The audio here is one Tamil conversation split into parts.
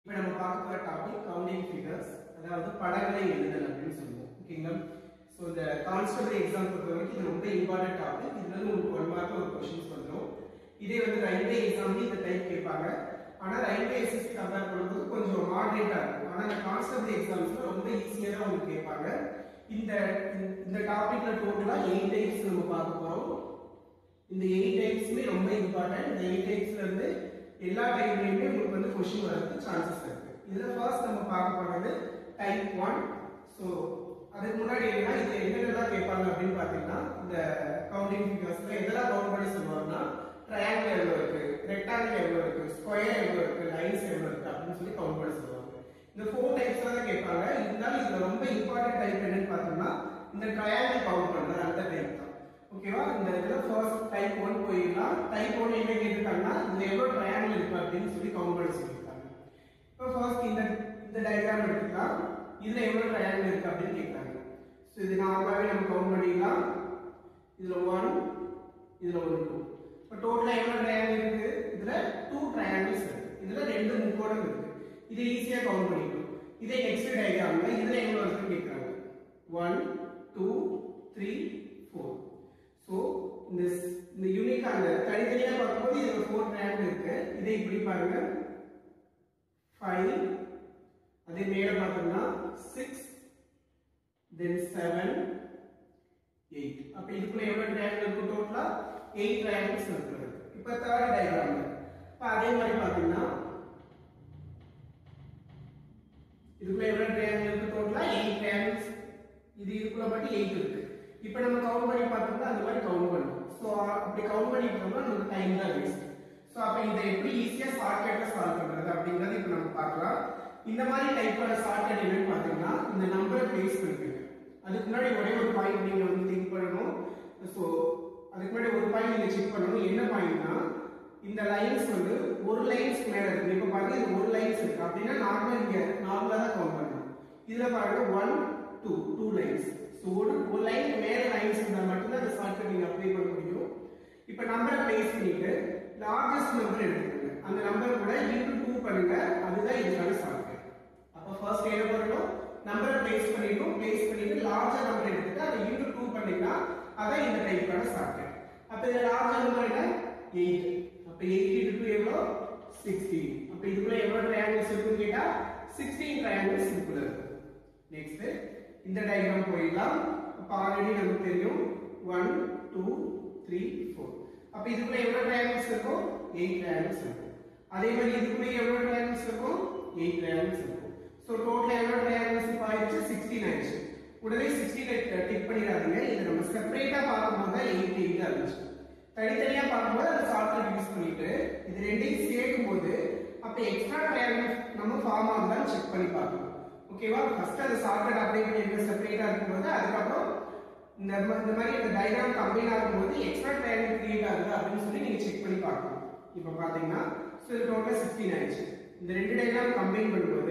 இப்போ நம்ம பார்க்க போற டாபிக் கவுண்டிங் ஃபிகர்ஸ் அதாவது படங்களை எழுதல் அப்படின்னு சொல்லுவோம் ஓகேங்களா ஸோ இந்த கான்ஸ்டபிள் எக்ஸாம் பொறுத்த வரைக்கும் இது ரொம்ப இம்பார்ட்டன்ட் டாபிக் இதுல இருந்து உங்களுக்கு ஒன் மார்க் ஒரு கொஸ்டின்ஸ் வந்துடும் இதே வந்து ரயில்வே எக்ஸாம்லேயும் இந்த டைப் கேட்பாங்க ஆனா ரயில்வே எஸ்எஸ்சி கம்பேர் பண்ணும்போது கொஞ்சம் மாடரேட்டா இருக்கும் ஆனா இந்த கான்ஸ்டபிள் எக்ஸாம்ஸ்ல ரொம்ப ஈஸியா தான் உங்களுக்கு கேட்பாங்க இந்த இந்த டாபிக்ல டோட்டலா எயிட் டைப்ஸ் நம்ம பார்க்க போறோம் இந்த எயிட் டைப்ஸுமே ரொம்ப இம்பார்ட்டன்ட் இந்த எயிட் டைப்ஸ்ல இருந்து எல்லா டைப்லயுமே உங்களுக்கு வந்து கொஸ்டின் வரதுக்கு சான்சஸ் இருக்கு இதுல ஃபர்ஸ்ட் நம்ம பார்க்க போறது டைப் ஒன் ஸோ அதுக்கு முன்னாடி என்னன்னா இது என்னென்னலாம் கேட்பாங்க அப்படின்னு பார்த்தீங்கன்னா இந்த கவுண்டிங் ஃபிகர்ஸ்ல எதெல்லாம் கவுண்ட் பண்ணி சொல்லுவாங்கன்னா ட்ரையாங்கிள் எவ்வளோ இருக்கு ரெக்டாங்கிள் எவ்வளோ இருக்கு ஸ்கொயர் எவ்வளோ இருக்கு லைன்ஸ் எவ்வளோ இருக்கு அப்படின்னு சொல்லி கவுண்ட் பண்ணி சொல்லுவாங்க இந்த ஃபோர் டைப்ஸ் தான் கேட்பாங்க இருந்தாலும் இதுல ரொம்ப இம்பார்ட்டன்ட் டைப் என்னன்னு பார்த்தோம்னா இந்த ட்ரையாங்கிள் கவுண்ட் பண்றது அந்த டைப் தான் ஓகேவா இந்த இதுல ஃபர்ஸ்ட் டைப் ஒன் போயிடலாம் டைப் ஒன் என்ன கேட்டிருக்காங்கன்னா இதுல எவ்வளவு ட்ரையாங்கிள் இருக்கு அப்படின்னு சொல்லி கவுண்ட் பண்ணி சொல்லியிருக்காங்க இப்போ ஃபர்ஸ்ட் இந்த இந்த டயக்ராம் எடுத்துக்கலாம் இதுல எவ்வளவு ட்ரையாங்கிள் இருக்கு அப்படின்னு கேட்குறாங்க ஸோ இது நார்மலாவே நம்ம கவுண்ட் பண்ணிடலாம் இதுல ஒன் இதுல ஒரு டூ இப்போ டோட்டலா எவ்வளவு ட்ரையாங்கிள் இருக்கு இதுல டூ ட்ரையாங்கிள்ஸ் இருக்கு இதுல ரெண்டு முக்கோணம் இருக்கு இதை ஈஸியா கவுண்ட் பண்ணிக்கலாம் இதே நெக்ஸ்ட் டயக்ராம்ல இதுல எவ்வளவு இருக்குன்னு கேட்குறாங்க one two three four so இந்த இந்த யூனிக் அந்த தனித்தனியா பார்க்கும்போது இதுல ஃபோர் ட்ரையாங்கிள் இருக்கு இதை இப்படி பாருங்க ஃபைவ் அதே மேல பார்த்தோம்னா சிக்ஸ் தென் செவன் எயிட் அப்ப இதுக்குள்ள எவ்வளவு ட்ரையாங்கிள் இருக்கு டோட்டலா எயிட் ட்ரையாங்கிள்ஸ் இருக்கு இப்ப தேர்ட் டயக்ராம் இப்ப அதே மாதிரி பாத்தீங்கன்னா இதுக்குள்ள எவ்வளவு ட்ரையாங்கிள் இருக்கு டோட்டலா எயிட் ட்ரையாங்கிள்ஸ் இது இதுக்குள்ள மட்டும் எயிட் இருக்கு இப்போ நம்ம கவுண்ட் பண்ணி பார்த்தோம்னா அந்த மாதிரி கவுண்ட் பண்ணணும் ஸோ அப்படி கவுண்ட் பண்ணிட்டோம்னா நமக்கு டைம் தான் வேஸ்ட் ஸோ அப்போ இதை எப்படி ஈஸியாக ஷார்ட்கட்டில் சால்வ் பண்ணுறது அப்படிங்கிறது இப்போ நம்ம பார்க்கலாம் இந்த மாதிரி டைப்போட ஷார்ட்கட் என்னன்னு பார்த்தீங்கன்னா இந்த நம்பரை பேஸ் பண்ணிக்கோங்க அதுக்கு முன்னாடி ஒரே ஒரு பாயிண்ட் நீங்கள் வந்து திங்க் பண்ணணும் ஸோ அதுக்கு முன்னாடி ஒரு பாயிண்ட் நீங்கள் செக் பண்ணணும் என்ன பாயிண்ட்னா இந்த லைன்ஸ் வந்து ஒரு லைன்ஸ் மேலே இருக்கு இப்போ பாருங்க இது ஒரு லைன்ஸ் இருக்கு அப்படின்னா நார்மலாக நீங்கள் நார்மலாக தான் கவுண்ட் பண்ணணும் இதில் பாருங்க one two two lines so ஒரு ஒரு லைன் மேல லைன்ஸ் இருந்தால் மட்டும்தான் அந்த ஷார்ட்கட் நீங்க அப்ளை பண்ண முடியும் இப்போ நம்பரை பிளேஸ் பண்ணிட்டு லார்ஜஸ்ட் நம்பர் எடுத்துக்கோங்க அந்த நம்பர் கூட இன்டு டூ பண்ணுங்க அதுதான் இதுக்கான ஷார்ட்கட் அப்போ ஃபர்ஸ்ட் என்ன பண்ணணும் நம்பரை பிளேஸ் பண்ணிடணும் பிளேஸ் பண்ணிட்டு லார்ஜர் நம்பர் எடுத்துட்டு அதை இன்டு டூ பண்ணீங்கன்னா அதான் இந்த டைப்பான ஷார்ட்கட் அப்போ இந்த லார்ஜர் நம்பர் என்ன எயிட் அப்போ எயிட் இன்டு டூ எவ்வளோ சிக்ஸ்டீன் அப்போ இதுக்குள்ள எவ்வளோ ட்ரையாங்கிள்ஸ் இருக்குன்னு கேட்டா சிக்ஸ்டீன் ட்ரையாங்கிள்ஸ் இருக்குள்ள இருக்கு நெக்ஸ்ட் இந்த டயக்ராம் போயிடலாம் அப்ப ஆல்ரெடி நமக்கு தெரியும் ஒன் டூ த்ரீ ஃபோர் அப்ப இதுக்குள்ள எவ்வளவு ட்ரையாங்கிள்ஸ் இருக்கும் எயிட் ட்ரையாங்கிள்ஸ் இருக்கும் அதே மாதிரி இதுக்குள்ள எவ்வளவு ட்ரையாங்கிள்ஸ் இருக்கும் எயிட் ட்ரையாங்கிள்ஸ் இருக்கும் ஸோ டோட்டல் எவ்வளவு ட்ரையாங்கிள்ஸ் இப்போ ஆயிடுச்சு சிக்ஸ்டீன் ஆயிடுச்சு உடனே சிக்ஸ்டீன் டிக் பண்ணிடாதீங்க இது நம்ம செப்பரேட்டா பார்க்கும்போது தான் எயிட் எயிட் இருந்துச்சு தனித்தனியா பார்க்கும்போது அதை ஷார்ட்கட் யூஸ் பண்ணிட்டு இது ரெண்டையும் சேர்க்கும் போது அப்ப எக்ஸ்ட்ரா ட்ரையாங்கிள் நம்ம ஃபார்ம் ஆகுதான்னு செக் பண்ணி பார்க்கணும் ஓகேவா ஃபர்ஸ்ட் அந்த ஷார்ட்கட் அப்ளை பண்ணி செப்பரேட்டா இருக்கும்போது அதுக்கப்புறம் இந்த இந்த மாதிரி இந்த டயக்ராம் கம்பைன் ஆகும்போது எக்ஸ்ட்ரா ட்ரையாங்கிள் கிரியேட் ஆகுது அப்படின்னு சொல்லி நீங்க செக் பண்ணி பார்க்கணும் இப்போ பாத்தீங்கன்னா ஸோ இது டோட்டல் சிக்ஸ்டீன் ஆயிடுச்சு இந்த ரெண்டு டயக்ராம் கம்பைன் பண்ணும்போது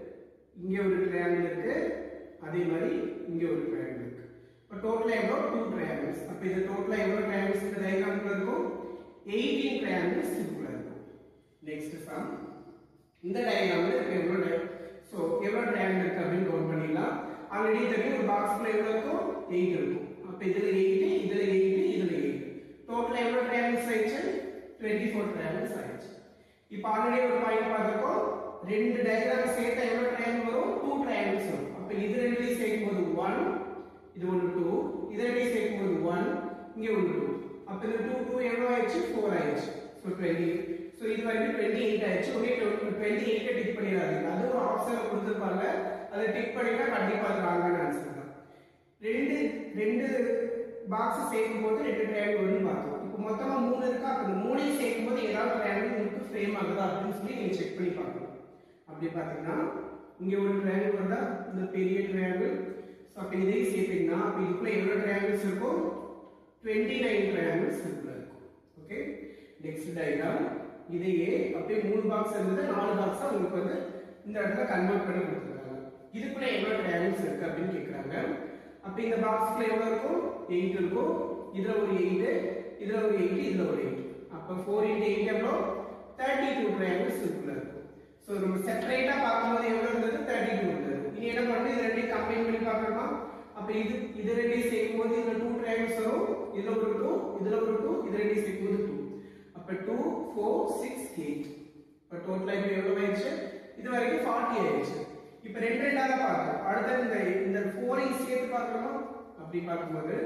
இங்க ஒரு ட்ரையாங்கிள் இருக்கு அதே மாதிரி இங்க ஒரு ட்ரையாங்கிள் இருக்கு இப்போ டோட்டலா எவ்வளோ டூ ட்ரையாங்கிள்ஸ் அப்போ இது டோட்டலா எவ்வளோ ட்ரையாங்கிள்ஸ் இந்த டயக்ராம்ல இருக்கும் எயிட்டீன் ட்ரையாங்கிள்ஸ் இதுக்குள்ள இருக்கும் நெக்ஸ்ட் சம் இந்த டயக்ராம்ல எவ்வளோ ஸோ எவ்வளோ ட்ரையாங்கிள் இருக்கு அப்படின்னு கவுண்ட் பண்ணிடலாம் ஆல்ரெடி தெரியும் ஒரு பாக்ஸ்க்குள்ள எவ்வளோ இருக்கும் எயிட் இருக்கும் அப்போ இதுல எயிட் இதுல எயிட் இதுல எயிட் டோட்டல் எவ்வளோ ட்ரையாங்கிள்ஸ் ஆயிடுச்சு டுவெண்ட்டி ஃபோர் ட்ரையாங்கிள்ஸ் ஆயிடுச்சு இப்போ ஆல்ரெடி ஒரு பாயிண்ட் பார்த்துருக்கோம் ரெண்டு டயக்ராம் சேர்த்தா எவ்வளோ ட்ரையாங்கிள் வரும் டூ ட்ரையாங்கிள்ஸ் வரும் அப்போ இது ரெண்டையும் சேர்க்கும் போது ஒன் இது ஒன்று டூ இது ரெண்டையும் சேர்க்கும் போது ஒன் இங்கே ஒன்று டூ அப்போ இந்த டூ டூ எவ்வளோ ஆயிடுச்சு ஃபோர் ஆயிடுச்சு ஸோ டுவெண்ட்டி ஸோ இது வரைக்கும் டுவெண்ட்டி எயிட் ஆயிடுச்சு ஒரே டுவெண்ட்டி எயிட்டை டிக் பண்ணிடாதீங்க அது ஒரு ஆப்ஷன் கொடுத்துருப்பாங்க அதை டிக் பண்ணிட்டா கண்டிப்பா அது ராங்கான ஆன்சர் தான் ரெண்டு ரெண்டு பாக்ஸ் சேர்க்கும் போது ரெண்டு ட்ரையாங்கிள் வரும்னு பார்த்தோம் இப்போ மொத்தமா மூணு இருக்கா அப்போ இந்த மூணையும் சேர்க்கும் போது ஏதாவது ட்ரையாங்கிள் உங்களுக்கு ஃப்ரேம் ஆகுதா அப்படின்னு சொல்லி நீங்க செக் பண்ணி பார்க்கணும் அப்படி பார்த்தீங்கன்னா இங்க ஒரு ட்ரையாங்கிள் வருதா இந்த பெரிய ட்ரையாங்கிள் ஸோ அப்போ இதையும் சேர்த்தீங்கன்னா அப்போ இதுக்குள்ள எவ்வளோ ட்ரையாங்கிள்ஸ் இருக்கும் டுவெண்ட்டி நைன் ட்ரையாங்கிள்ஸ் இதுக்குள்ள இருக்கும் ஓகே நெக்ஸ்ட் டயக்ராம் இதையே அப்படியே மூணு பாக்ஸ் இருந்தது நாலு பாக்ஸா உங்களுக்கு வந்து இந்த இடத்துல கன்வெர்ட் பண்ணி கொடுத்துருக்காங்க இதுக்குள்ள எவ்வளவு ட்ரையாங்கிள்ஸ் இருக்கு அப்படின்னு கேக்குறாங்க அப்ப இந்த பாக்ஸ்ல எவ்வளவு இருக்கும் எயிட் இருக்கும் இதுல ஒரு எயிட் இதுல ஒரு எயிட் இதுல ஒரு எயிட் அப்ப ஃபோர் இன்டு எயிட் எவ்வளோ தேர்ட்டி டூ ட்ரையாங்கிள்ஸ் இதுக்குள்ள இருக்கும் ஸோ நம்ம செப்பரேட்டா பார்க்கும்போது எவ்வளவு இருந்தது தேர்ட்டி டூ இருந்தது இனி என்ன பண்ணணும் இது ரெண்டையும் கம்பைன் பண்ணி பார்க்கணுமா அப்ப இது இது ரெண்டையும் சேர்க்கும்போது இதுல டூ ட்ரையாங்கிள்ஸ் வரும் இதுல ஒரு டூ இதுல ஒரு டூ இது ரெண்டையும் சேர்க்கும்போது டூ அப்ப டூ ஃபோர் சிக்ஸ் எயிட் இப்போ டோட்டலா இப்போ எவ்வளவு ஆயிடுச்சு இது வரைக்கும் ஃபார்ட்டி ஆயிடுச்சு இப்போ ரெண்டு ரெண்டாக பார்க்கணும் அடுத்தது இந்த இந்த ஃபோரையும் சேர்த்து பார்க்கணுமா அப்படி பார்க்கும்போது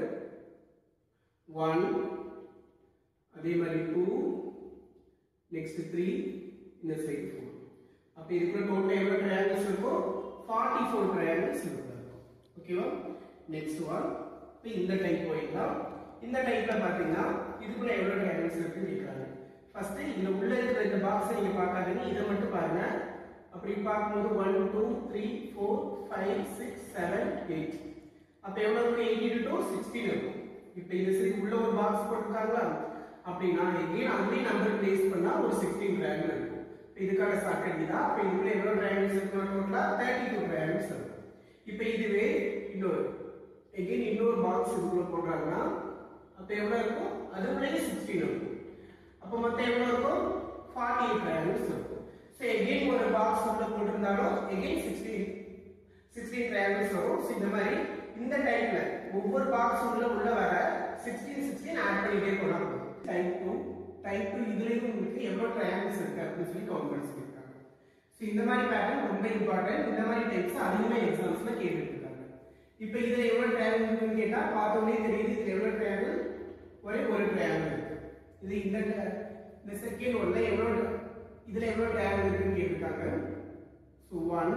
ஒன் அதே மாதிரி டூ நெக்ஸ்ட் த்ரீ இந்த சைடு ஃபோர் அப்போ இதுக்குள்ள டோட்டல் எவ்வளோ ட்ரையாங்கிள்ஸ் இருக்கும் ஃபார்ட்டி ஃபோர் ட்ரையாங்கிள்ஸ் இருக்கும் ஓகேவா நெக்ஸ்ட் ஒன் இப்போ இந்த டைப் போயிடலாம் இந்த டைப்ல பார்த்தீங்கன்னா இதுக்குள்ள எவ்வளோ ட்ரையாங்கிள்ஸ் இருக்குன்னு கேட்குறாங்க ஃபர்ஸ்ட் இதுல உள்ள இருக்கிற இந்த பாக்ஸை நீங்க பார்க்காதீங்க இதை மட்டும் பாருங்க அப்படி பார்க்கும்போது one two three four five six seven eight அப்போ எவ்வளோ இருக்கும் எயிட்டி டூ சிக்ஸ்டீன் இருக்கும் இப்போ இது சரி உள்ள ஒரு பாக்ஸ் போட்டிருக்காங்களா அப்படின்னா எங்கேயும் அதுலேயும் நம்பர் பிளேஸ் பண்ணா ஒரு சிக்ஸ்டீன் ட்ரையாங்கிள் இருக்கும் இப்போ இதுக்கான ஷார்ட்கட் தான் அப்போ இதுக்குள்ள எவ்வளோ ட்ரையாங்கிள்ஸ் இருக்கும் டோட்டலாக தேர்ட்டி டூ ட்ரையாங்கிள்ஸ் இருக்கும் இப்போ இதுவே இன்னொரு எகெயின் இன்னொரு பாக்ஸ் இதுக்குள்ள போடுறாங்கன்னா அப்போ எவ்வளோ இருக்கும் அதுக்குள்ளேயே சிக்ஸ்டீன் இருக்கும் அப்போ மொத்தம் எவ்வளோ இருக்கும் ஃபார்ட்டி எயிட் ட்ரையாங்கிள்ஸ் இருக்கும் ஸோ எகெயின் ஒரு பாக்ஸ் உள்ள போட்டிருந்தாலும் எகெயின் சிக்ஸ்டீன் சிக்ஸ்டீன் ட்ரையாங்கிள்ஸ் வரும் ஸோ இந்த மாதிரி இந்த டைப்ல ஒவ்வொரு பாக்ஸ் உள்ள உள்ள வர சிக்ஸ்டீன் சிக்ஸ்டீன் ஆட் பண்ணிட்டே போகலாம் டைப் டூ டைப் டூ இதுலேயும் உங்களுக்கு எவ்வளோ ட்ரையாங்கிள்ஸ் இருக்கு அப்படின்னு சொல்லி கவுண்ட் பண்ணி சொல்லியிருக்காங்க ஸோ இந்த மாதிரி பேட்டர்ன் ரொம்ப இம்பார்ட்டன்ட் இந்த மாதிரி டைப்ஸ் அதிகமாக எக்ஸாம்ஸ்ல கேட்டுட்டு இருக்காங்க இப்போ இதுல எவ்வளவு ட்ரையாங்கிள் இருக்குன்னு கேட்டா பார்த்தோன்னே தெரியுது இதுல எவ்வளவு ட்ரையாங்கிள் ஒரே ஒரு ட்ரையாங்கிள் இருக்கு இது இந்த tri- இந்த செகண்ட் ஒன்ல எவ்வளவு இதுல எவ்வளவு ட்ரையாங்கிள் இருக்குன்னு கேட்டிருக்காங்க ஸோ ஒன்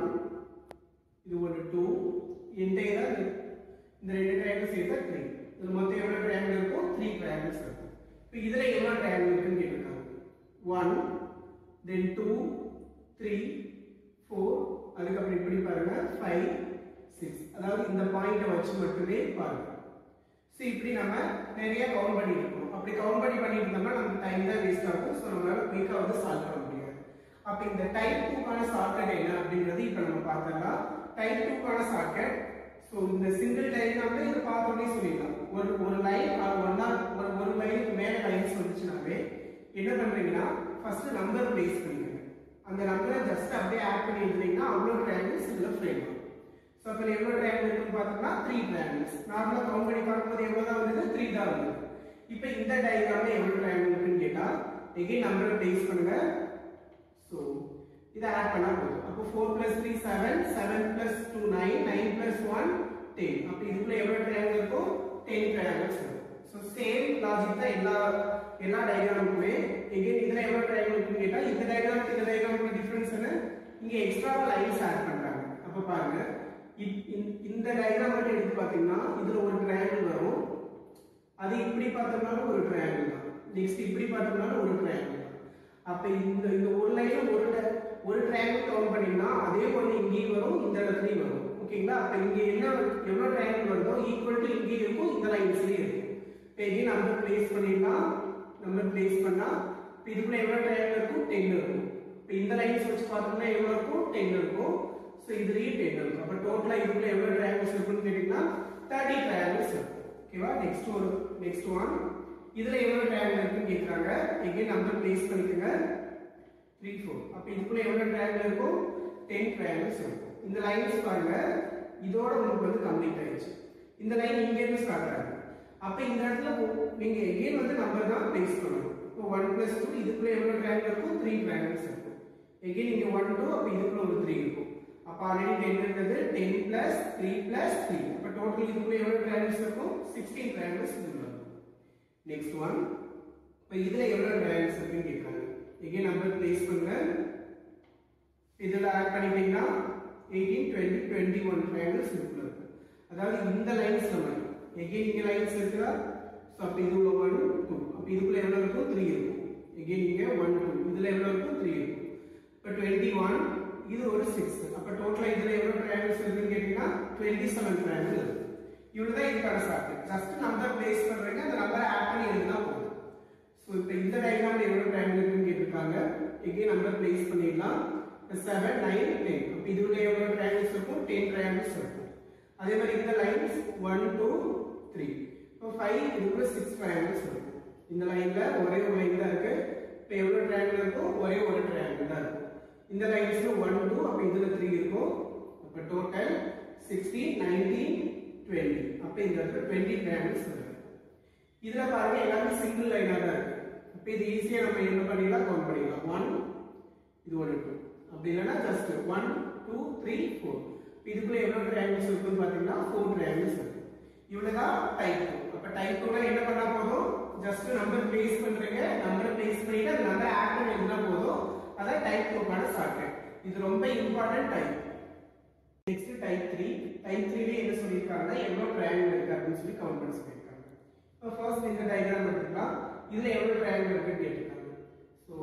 இது ஒரு டூ என்டையரா இந்த ரெண்டு ட்ரையாங்கிள் சேர்த்தா த்ரீ இது மொத்தம் எவ்வளவு ட்ரையாங்கிள் இருக்கும் த்ரீ ட்ரையாங்கிள்ஸ் இருக்கும் இப்போ இதுல எவ்வளவு ட்ரையாங்கிள் இருக்குன்னு கேட்டிருக்காங்க one then two three four அதுக்கப்புறம் இப்படி பாருங்க ஃபைவ் சிக்ஸ் அதாவது இந்த பாயிண்ட்டை வச்சு மட்டுமே பாருங்க ஸோ இப்படி நம்ம நிறைய கவுண்ட் பண்ணிட்டு இருக்கோம் அப்படி கவுண்ட் பண்ணி பண்ணிட்டு இருந்தோம்னா நமக்கு டைம் தான் வேஸ்ட் ஆகும் ஸோ நம்மளால குயிக்காக வந்து சால்வ் பண்ண முடியாது அப்போ இந்த டைப் டூக்கான ஷார்ட்கட் என்ன அப்படின்றது இப்போ நம்ம பார்த்தோம்னா டைப் டூக்கான ஷார்ட்கட் ஸோ இந்த சிங்கிள் டைக்ராம்ல இதை பார்த்தோன்னே சொல்லிடலாம் ஒரு ஒரு லைன் ஒன்னா ஒரு ஒரு லைனுக்கு மேலே லைன்ஸ் வந்துச்சுனாவே என்ன பண்றீங்கன்னா ஃபர்ஸ்ட் நம்பர் பிளேஸ் பண்ணிக்கோங்க அந்த நம்பரை ஜஸ்ட் அப்படியே ஆட் பண்ணி எழுதுனீங்கன்னா அவ்வளோ ட்ரையாங்கிள்ஸ் இதில் ஃப்ரேம் ஆகும் ஸோ அப்போ எவ்வளோ ட்ரையாங்கிள் இருக்குன்னு பார்த்தோம்னா த்ரீ ட்ரையாங்கிள்ஸ் நார்மலாக கவுண்ட் பண்ணி பார்க்கும்போது எவ்வளோ தான் வந்தது த்ரீ தான் வந்தது இப்போ இந்த டயக்ராமில் எவ்வளோ ட்ரையாங்கிள் இருக்குன்னு கேட்டால் எகைன் நம்பரை பிளேஸ் பண்ணுங்க ஸோ இதை ஆட் பண்ணா போதும் அப்போ four plus three seven seven plus two nine nine plus one ten அப்போ இதுக்குள்ள எவ்வளோ ட்ரையாங்கிள் இருக்கும் டென் ட்ரையாங்கிள்ஸ் இருக்கும் ஸோ சேம் லாஜிக் தான் எல்லா எல்லா டயக்ராமுக்குமே எகைன் இதில் எவ்வளோ ட்ரையாங்கிள் இருக்குன்னு கேட்டால் இந்த டயக்ராமுக்கு இந்த டயக்ராமுக்கு டிஃப்ரென்ஸ் என்ன இங்கே எக்ஸ்ட்ரா லைன்ஸ் ஆட் பண்ணுறாங்க அப்போ பாருங்க இப்- இந்த- இந்த டயக்ராம் மட்டும் எடுத்து பார்த்தீங்கன்னா இதில் ஒரு ட்ரையாங்கிள் வரும் அது இப்படி பார்த்தோம்னாலும் ஒரு ட்ரையாங்கிள் தான் நெக்ஸ்ட் இப்படி பார்த்தோம்னாலும் ஒரு ட்ரையாங்கிள் தான் அப்ப இந்த இந்த ஒரு லைன் ஒரு ட- ஒரு ட்ரையாங்கிள் கவுண்ட் பண்ணீங்கன்னா அதே ஒன்று இங்கேயும் வரும் இந்த இடத்துலயும் வரும் ஓகேங்களா அப்ப இங்க என்ன எவ்வளவு ட்ரையாங்கிள் வருதோ ஈக்குவல் டு இங்கேயும் இருக்கும் இந்த லைன்ஸ்லயும் இருக்கும் இப்போ எகைன் நம்பர் பிளேஸ் பண்ணிடலாம் நம்பர் பிளேஸ் பண்ணா இப்போ இதுக்குள்ள எவ்வளவு ட்ரையாங்கிள் இருக்கும் டென் இருக்கும் இப்போ இந்த லைன்ஸ் வச்சு பார்த்தோம்னா எவ்வளவு இருக்கும் டென் இருக்கும் ஸோ இதுலயும் டென் இருக்கும் அப்போ டோட்டலா இதுக்குள்ள எவ்வளவு ட்ரையாங்கிள்ஸ் இருக்குன்னு கேட்டீங்கன்னா தேர்ட்டி ட்ரையாங்கிள்ஸ் இருக்கும் ஓகேவா நெக்ஸ்ட் ஒரு நெக்ஸ்ட் ஒன் இதுல எவ்வளவு ட்ரையாங்கிள் இருக்குன்னு கேக்குறாங்க எங்கே நம்பர் பிளேஸ் பண்ணிக்கோங்க த்ரீ ஃபோர் அப்ப இதுக்குள்ள எவ்வளவு ட்ரையாங்கிள் இருக்கும் டென் ட்ரையாங்கிள்ஸ் இருக்கும் இந்த லைன்ஸ் பாருங்க இதோட உங்களுக்கு வந்து கம்ப்ளீட் ஆயிடுச்சு இந்த லைன் இங்க இருந்து ஸ்டார்ட் ஆகுது அப்ப இந்த இடத்துல உ- நீங்க எகைன் வந்து நம்பர் தான் பிளேஸ் பண்ணணும் இப்போ ஒன் பிளஸ் டூ இதுக்குள்ள எவ்வளவு ட்ரையாங்கிள் இருக்கும் த்ரீ ட்ரையாங்கிள்ஸ் இருக்கும் எகைன் இங்க ஒன் டூ அப்ப இதுக்குள்ள ஒரு த்ரீ இருக்கும் அப்ப ஆல்ரெடி டென் இருந்தது ten plus three plus three அப்ப டோட்டல் இதுக்குள்ள எவ்வளவு ட்ரையாங்கிள்ஸ் இருக்கும் சிக்ஸ்டீன் ட்ரையாங்கிள்ஸ் இதுல இருக்கும் நெக்ஸ்ட் ஒன் இப்போ இதுல எவ்வளவு ட்ரையாங்கிள்ஸ் இருக்குன்னு கேட்குறாங்க எகைன் நம்பர் பிளேஸ் பண்ணுங்க இதுல ஆட் பண்ணிட்டீங்கன்னா eighteen twenty twenty one triangles இதுக்குள்ள இருக்கு அதாவது இந்த லைன்ஸ்ல மட்டும் எகைன் இங்க லைன்ஸ் இருக்குதா ஸோ அப்போ இது உள்ள ஒன் டூ அப்போ இதுக்குள்ள எவ்வளவு இருக்கும் த்ரீ இருக்கும் எகைன் இங்க ஒன் டூ இதுல எவ்வளவு இருக்கும் த்ரீ இருக்கும் இப்போ டுவெண்ட்டி ஒன் இது ஒரு சிக்ஸ் அப்போ டோட்டலா இதுல எவ்வளவு ட்ரையாங்கிள்ஸ் இருக்குன்னு கேட்டீங்கன்னா டுவெண்ட்டி செவன் ட்ரையாங்கிள் இருக்கு இவ்வளவுதான் இதுக்கான ஷார்ட் ஜஸ்ட் நம்பர் பிளேஸ் பண்றீங்க அந்த நம்பரை ஆட் பண்ணி எழுதினா போதும் ஸோ இப்போ இந்த டயக்ராம்ல எவ்வளவு ட்ரையாங்கிள் இருக்குன்னு கேட்டிருக்காங்க எங்கே நம்பர் பிளேஸ் பண்ணிடலாம் செவன் நைன் டென் அப்போ இதுல எவ்வளவு ட்ரையாங்கிள்ஸ் இருக்கும் டென் ட்ரையாங்கிள்ஸ் இருக்கும் அதே மாதிரி இந்த லைன்ஸ் ஒன் டூ த்ரீ இப்போ ஃபைவ் இதுக்குள்ள சிக்ஸ் ட்ரையாங்கிள்ஸ் இருக்கும் இந்த லைன்ல ஒரே ஒரு லைன் தான் இருக்கு இப்போ எவ்வளவு ட்ரையாங்கிள் இருக்கும் ஒரே ஒரு ட்ரையாங்கிள் தான் இருக்கும் இந்த லைன்ஸ் இப்போ டோட்டல் சிக்ஸ்டீன் நைன்டீன் டுவெண்ட்டி அப்போ இந்த இடத்துல டுவெண்ட்டி ட்ரையாங்கிள்ஸ் வருது இதுல பாருங்க எல்லாமே சிங்கிள் லைனா தான் இருக்கு இப்போ இது ஈஸியா நம்ம என்ன பண்ணிடலாம் கவுண்ட் பண்ணிடலாம் ஒன் இது ஒன்று டூ அப்படி இல்லைன்னா just one two three four இதுக்குள்ள எவ்வளவு ட்ரையாங்கிள்ஸ் இருக்குன்னு பார்த்தீங்கன்னா ஃபோர் ட்ரையாங்கிள்ஸ் இருக்கு இவ்வளவுதான் டைப் டூ அப்போ டைப் டூல என்ன பண்ணா போதும் ஜஸ்ட் நம்பர் பிளேஸ் பண்றீங்க நம்பர் பிளேஸ் பண்ணிட்டு அந்த நம்பர் ஆட் பண்ணி எழுதினா போதும் அதான் டைப் டூக்கான ஷார்ட்கட் இது ரொம்ப important type next type three type த்ரீல என்ன சொல்லியிருக்காங்கன்னா எவ்வளவு ட்ரையாங்கிள் இருக்கு அப்படின்னு சொல்லி கவுண்ட் பண்ண சொல்லியிருக்காங்க இப்போ ஃபர்ஸ்ட் இந்த டயக்ராம் எடுத்துக்கலாம் இதுல எவ்வளவு ட்ரையாங்கிள் இருக்குன்னு கேட்டிருக்காங்க so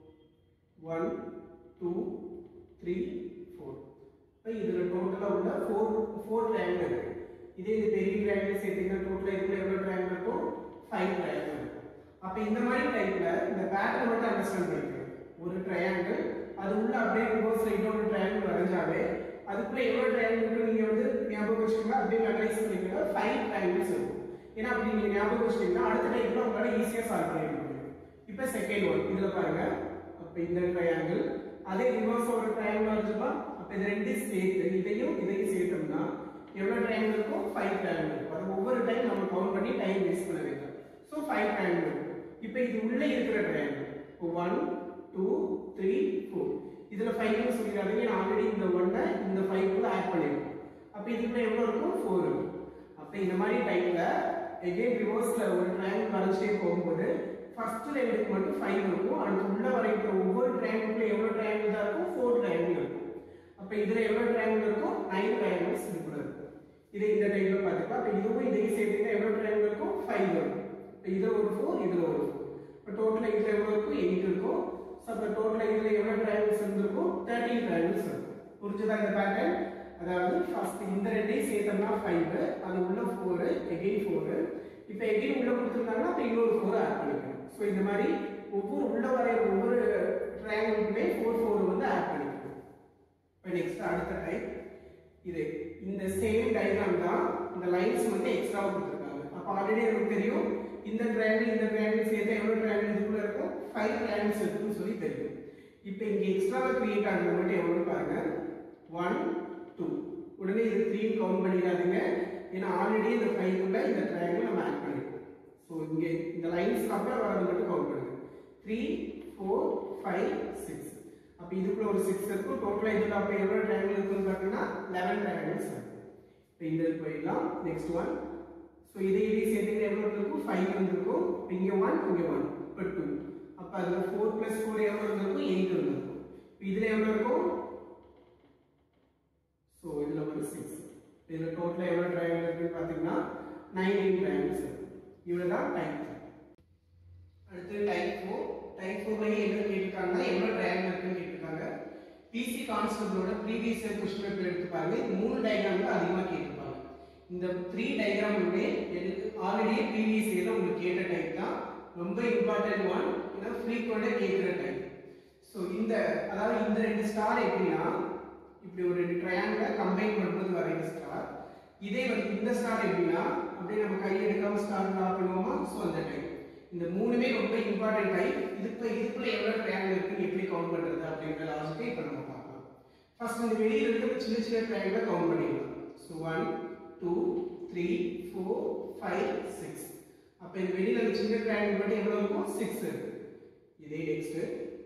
one two three four இப்போ இதுல டோட்டலா உள்ள ஃபோர் ஃபோர் ட்ரையாங்கிள் இருக்கு இதே இது பெரிய ட்ரையாங்கிள் சேர்த்தீங்கன்னா டோட்டலா இதுல எவ்வளவு ட்ரையாங்கிள் இருக்கும் ஃபைவ் ட்ரையாங்கிள் இருக்கும் அப்ப இந்த மாதிரி டைப்ல இந்த பேட்டர்ன் மட்டும் அண்டர்ஸ்டாண்ட் பண்ணிக்கணும் ஒரு ட்ரையாங்கிள் அது உள்ள அப்படியே ரிவர்ஸ்ல இன்னொரு ட்ரையாங்கிள் வரைஞ்சாவே அதுக்குள்ள எவ்வளவு ட்ரையாங்கிள் இருக்கு நீங்க வந்து ஞாபகம் வச்சுக்கோங்க அப்படியே மெமரைஸ் பண்ணிக்கோங்க ஃபைவ் ட்ரையாங்கிள்ஸ் இருக்கும் ஏன்னா அப்படி நீங்க ஞாபகம் வச்சுட்டீங்கன்னா அடுத்த டைப்ல உங்களால ஈஸியா சால்வ் பண்ணிட முடியும் இப்போ செகண்ட் ஒன் இதுல பாருங்க அப்ப இந்த ட்ரையாங்கிள் அதே ரிவர்ஸ் ஒரு ட்ரையாங்கிள் வரைஞ்சோமா அப்ப இது ரெண்டையும் சேர்த்து இதையும் இதையும் சேர்த்தோம்னா எவ்வளவு ட்ரையாங்கிள் இருக்கும் ஃபைவ் ட்ரையாங்கிள் இருக்கும் அது ஒவ்வொரு டைம் நம்ம கவுண்ட் பண்ணி டைம் வேஸ்ட் பண்ண வேண்டாம் ஸோ ஃபைவ் ட்ரையாங்கிள் இருக்கும் இப்போ இது உள்ள இருக்கிற triangle one two three four இதுல ஃபைவ்னு சொல்லிடாதீங்க நான் ஆல்ரெடி இந்த ஒன்னை இந்த ஃபைவ் கூட ஆட் பண்ணிருக்கோம் அப்போ இதுக்குள்ள எவ்வளவு இருக்கும் ஃபோர் இருக்கும் அப்போ இந்த மாதிரி டைப்ல எகைன் ரிவர்ஸ்ல ஒரு ட்ரையாங்கிள் வரைச்சிட்டே போகும்போது ஃபர்ஸ்ட் லெவலுக்கு மட்டும் ஃபைவ் இருக்கும் அடுத்து உள்ள வரைக்கிற ஒவ்வொரு ட்ரையாங்கிளுக்குள்ள எவ்வளவு ட்ரையாங்கிள் தான் இருக்கும் ஃபோர் ட்ரையாங்கிள் இருக்கும் அப்ப இதுல எவ்வளவு ட்ரையாங்கிள் இருக்கும் நைன் ட்ரையாங்கிள்ஸ் இதுக்குள்ள இருக்கும் இதே இந்த டைப்ல பாத்துக்கலாம் அப்ப இதுவும் இதையும் சேர்த்தீங்கன்னா எவ்வளவு ட்ரையாங்கிள் இருக்கும் ஃபைவ் இருக்கும் இப்ப இதுல ஒரு ஃபோர் இதுல ஒரு ஃபோர் இப்ப டோட்டலா இதுல எவ்வளவு இருக்கும் எயிட் இருக்கும் ஸோ அப்ப டோட்டலா இதுல எவ்வளவு ட்ரையாங்கிள்ஸ் இருந்திருக்கும் தேர்ட்டின் ட்ரையாங்கிள்ஸ் இருக்கும் புரிஞ்சுதா இந்த பேட்டர்ன் அதாவது ஃபர்ஸ்ட் இந்த ரெண்டையும் சேர்த்தோம்னா ஃபைவ் அது உள்ள ஃபோர் எகெயின் ஃபோர் இப்போ எகெயின் உள்ள கொடுத்துருந்தாங்கன்னா அப்போ இன்னொரு ஃபோர் ஆட் பண்ணிக்கணும் ஸோ இந்த மாதிரி ஒவ்வொரு உள்ள வரைய ஒவ்வொரு ட்ரையாங்கிளுக்குமே ஃபோர் ஃபோர் வந்து ஆட் பண்ணிக்கணும் இப்போ நெக்ஸ்ட் அடுத்த டைப் இது இந்த சேம் டயக்ராம் தான் இந்த லைன்ஸ் வந்து எக்ஸ்ட்ராவா கொடுத்துருக்காங்க அப்போ ஆல்ரெடி நமக்கு தெரியும் இந்த ட்ரையாங்கிள் இந்த ட்ரையாங்கிள் சேர்த்து எவ்வளோ ட்ரையாங்கிள் இதுக்குள்ள இருக்கும் ஃபைவ் ட்ரையாங்கிள்ஸ் இருக்குன்னு சொல்லி தெரியும் இப்போ இங்க எக்ஸ்ட்ராவா கிரியேட் ஆகுது மட்டும் எவ்வளோ பாருங்க ஒன் டூ உடனே இது த்ரீ கவுண்ட் பண்ணிடாதீங்க ஏன்னா ஆல்ரெடி இந்த ஃபைவ்க்குள்ள இந்த ட்ரையாங்கிள் நம்ம ஆட் பண்ணிருக்கோம் ஸோ இங்க இந்த லைன்ஸ் அப்புறம் வரது மட்டும் கவுண்ட் பண்ணுங்க த்ரீ ஃபோர் ஃபைவ் சிக்ஸ் அப்போ இதுக்குள்ள ஒரு சிக்ஸ் இருக்கும் டோட்டலாக இதில் அப்போ எவ்வளோ ட்ரையாங்கிள் இருக்குன்னு பார்த்தீங்கன்னா லெவன் ட்ரையாங்கிள்ஸ் இருக்கும் இப்போ இந்த இதுக்கு போயிடலாம் நெக்ஸ்ட் ஒன் ஸோ இதை இதை சேர்த்து எவ்வளோ இருக்கும் ஃபைவ் இருந்திருக்கும் இப்போ இங்கே ஒன் இங்கே ஒன் இப்போ டூ அப்போ அதில் ஃபோர் ப்ளஸ் ஃபோர் எவ்வளோ இருந்திருக்கும் எயிட் இருந்திருக்கும் இப்போ இதில் எவ்வளோ இருக்கும் ஸோ இதில் ஒரு சிக்ஸ் இதில் டோட்டலாக எவ்வளோ ட்ரையாங்கிள் இருக்குன்னு பார்த்தீங்கன்னா நைன்டீன் ட்ரையாங்கிள்ஸ் இருக்கும் இவ்வளோ தான் டைப் அடுத்து டைப் ஃபோர் டைப் ஃபோர்லேயே என்ன கேட்டிருக்காங்கன்னா எவ்வளோ ட்ரையாங்கிள் இருக்குன்னு கேட்டிருக்காங்க பிசி கான்ஸ்டபிளோட ப்ரீவியஸ் இயர் கொஸ்டின் பேப்பர் எடுத்து பாருங்க இந்த மூணு டயக்ராம் தான் அதிகமாக கேட்டிருப்பாங்க இந்த த்ரீ டயக்ராமுமே ஆல்ரெடி ப்ரீவியஸ் இயர்ல உங்களுக்கு கேட்ட டைப் தான் ரொம்ப இம்பார்ட்டன்ட் ஒன் ஏன்னா ஃப்ரீக்வெண்டாக கேட்குற டைப் ஸோ இந்த அதாவது இந்த ரெண்டு ஸ்டார் எப்படின்னா இப்படி ஒரு ரெண்டு ட்ரையாங்கிளை கம்பைன் பண்ணுறது வரைகிற ஸ்டார் இதே வந்து இந்த ஸ்டார் எப்படின்னா அப்படியே நம்ம கை எடுக்காம ஸ்டார் ட்ரா பண்ணுவோமா ஸோ அந்த டைப் இந்த மூணுமே ரொம்ப இம்பார்ட்டன்ட் டைப் இதுக்குள்ள இதுக்குள்ள எவ்வளவு ட்ரையாங்கிள் இருக்குன்னு எப்படி கவுண்ட் பண்றது அப்படிங்கிற லாஜிக்கை இப்போ நம்ம பார்க்கலாம் ஃபர்ஸ்ட் இந்த வெளியில இருக்கிற சின்ன சின்ன ட்ரையாங்கிளை கவுண்ட் பண்ணிடலாம் so one two three four five six அப்போ இந்த வெளியில இருக்க சின்ன ட்ரையாங்கிள் மட்டும் எவ்வளவு இருக்கும் சிக்ஸ் இருக்கு இதே நெக்ஸ்ட்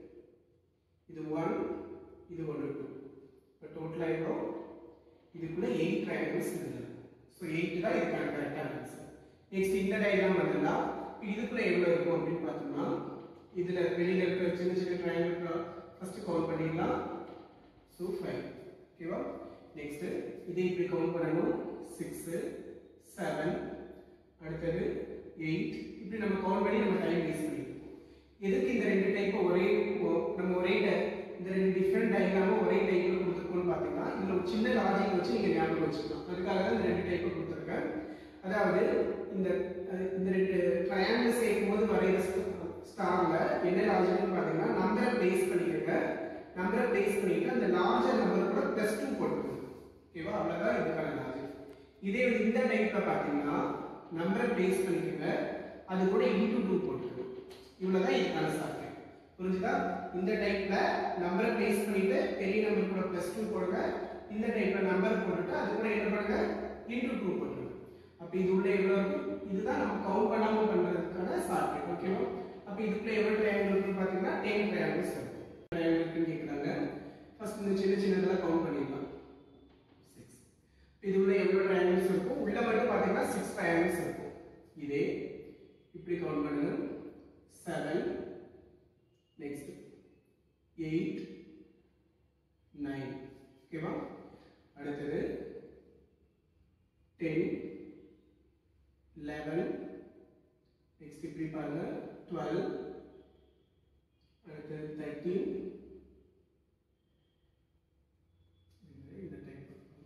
இது ஒன் இது ஒன்று டூ இப்போ டோட்டலாக எவ்வளோ இதுக்குள்ள எயிட் ட்ரையாங்கிள்ஸ் இருக்கு ஸோ எயிட் தான் இதுக்கான கரெக்டான ஆன்சர் நெக்ஸ்ட் இந்த டயக்ராம் வந்தா இதுக்குள்ள எவ்வளவு இருக்கும் அப்படின்னு பார்த்தோம்னா இதுல வெளியில இருக்கிற சின்ன சின்ன ட்ரையாங்கிள் ஃபர்ஸ்ட் கவுண்ட் பண்ணிடலாம் ஸோ ஃபைவ் ஓகேவா நெக்ஸ்ட் இதை இப்படி கவுண்ட் பண்ணணும் சிக்ஸ் செவன் அடுத்தது எயிட் இப்படி நம்ம கவுண்ட் பண்ணி நம்ம டைம் வேஸ்ட் பண்ணிருக்கோம் எதுக்கு இந்த ரெண்டு டைப் ஒரே ஒ- நம்ம ஒரே ti- இந்த ரெண்டு டிஃப்ரெண்ட் டயக்ராமும் ஒரே டைப்ல கொடுத்துருக்கோம்னு பார்த்தீங்கன்னா இதுல ஒரு சின்ன லாஜிக் வச்சு நீங்க ஞாபகம் வச்சுக்கலாம் அதுக்காக தான் இந்த ரெண்டு டைப் கொடுத்துருக்கேன் அதாவது இந்த அஹ், இந்த ரெண்டு ட்ரையாங்கிள் சேர்க்கும் போது வரைகிற ஸ்டார்ல என்ன லாஜிக்னு பார்த்தீங்கன்னா நம்பரை பேஸ் பண்ணிக்கோங்க நம்பரை பேஸ் பண்ணிட்டு அந்த லார்ஜர் நம்பர் கூட ப்ளஸ் டூ போட்டுக்கணும் ஓகேவா அவ்வளோதான் இதுக்கான லாஜிக் இதே வந்து இந்த டைப்ல பார்த்தீங்கன்னா நம்பரை பேஸ் பண்ணிக்கோங்க அது கூட இன்டூ டூ போட்டுக்கணும் இவ்வளவுதான் இதுக்கான சாத்தியம் புரிஞ்சுதா இந்த டைப்ல நம்பரை பேஸ் பண்ணிட்டு பெரிய நம்பர் கூட பிளஸ் டூ போடுங்க இந்த டைப்ல நம்பர் போட்டுட்டு அது கூட என்ன பண்ணுங்க இன்டூ டூ பண்ணுங்க அப்ப இது உள்ள எவ்வளவு இருக்கும் இதுதான் நம்ம கவுண்ட் பண்ணாம பண்றதுக்கான ஷார்ட்கட் ஓகேவா அப்ப இதுக்குள்ள எவ்வளவு ட்ரையாங்கிள் இருக்குன்னு பாத்தீங்கன்னா 10 ட்ரையாங்கிள்ஸ் இருக்கும் ட்ரையாங்கிள் இருக்குன்னு கேக்குறாங்க ஃபர்ஸ்ட் இந்த சின்ன சின்னதெல்லாம் கவுண்ட் பண்ணிடலாம் 6 இது உள்ள எவ்வளவு ட்ரையாங்கிள்ஸ் இருக்கும் உள்ள மட்டும் பாத்தீங்கன்னா 6 ட்ரையாங்கிள்ஸ் இருக்கும் இதே இப்படி கவுண்ட் பண்ணுங்க 7 நெக்ஸ்ட் 8 9 ஓகேவா அடுத்தது 10 11 நெக்ஸ்ட் இப்படி பாருங்க 12 அடுத்தது 13 இந்த இந்த டைப்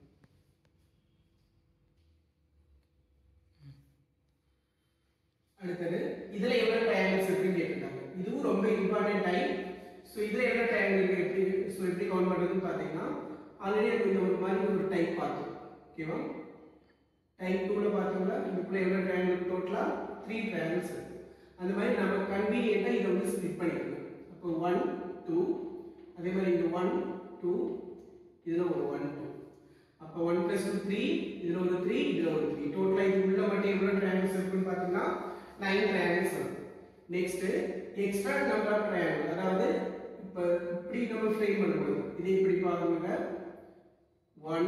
அடுத்தது இதுல எவ்வளவு ட்ரையாங்கிள்ஸ் இருக்குன்னு கேட்டிருக்காங்க இதுவும் ரொம்ப இம்பார்ட்டன்ட் டைப் ஸோ இதுல எவ்வளவு ட்ரையாங்கிள் இருக்கு எப்படி ஸோ எப்படி கவுண்ட் பண்றதுன்னு பார்த்தீங்கன்னா ஆல்ரெடி நம்ம இந்த ஒரு மாதிரி ஒரு டைப் பார்த்தோம் ஓகேவா டைப் டூல பார்த்தோம்னா இதுக்குள்ள எவ்வளவு ட்ரையாங்கிள் டோட்டலா த்ரீ ட்ரையாங்கிள்ஸ் இருக்கு அந்த மாதிரி நம்ம கன்வீனியண்டா இதை வந்து ஸ்ப்ளிட் பண்ணிக்கணும் அப்போ ஒன் டூ அதே மாதிரி இங்க ஒன் டூ இதுல ஒரு ஒன் டூ அப்போ ஒன் பிளஸ் டூ த்ரீ இதுல ஒரு த்ரீ இதுல ஒரு த்ரீ டோட்டலா இது உள்ள மட்டும் எவ்வளவு ட்ரையாங்கிள்ஸ் இருக்குன்னு பார்த்தீங்கன்னா நைன் ட்ரையாங்கிள்ஸ் இருக்கும் next extra number of triangle அதாவது இப்போ இப்படி நம்ம ஃப்ரேம் பண்ணும்போது இதை இப்படி பாருங்க ஒன்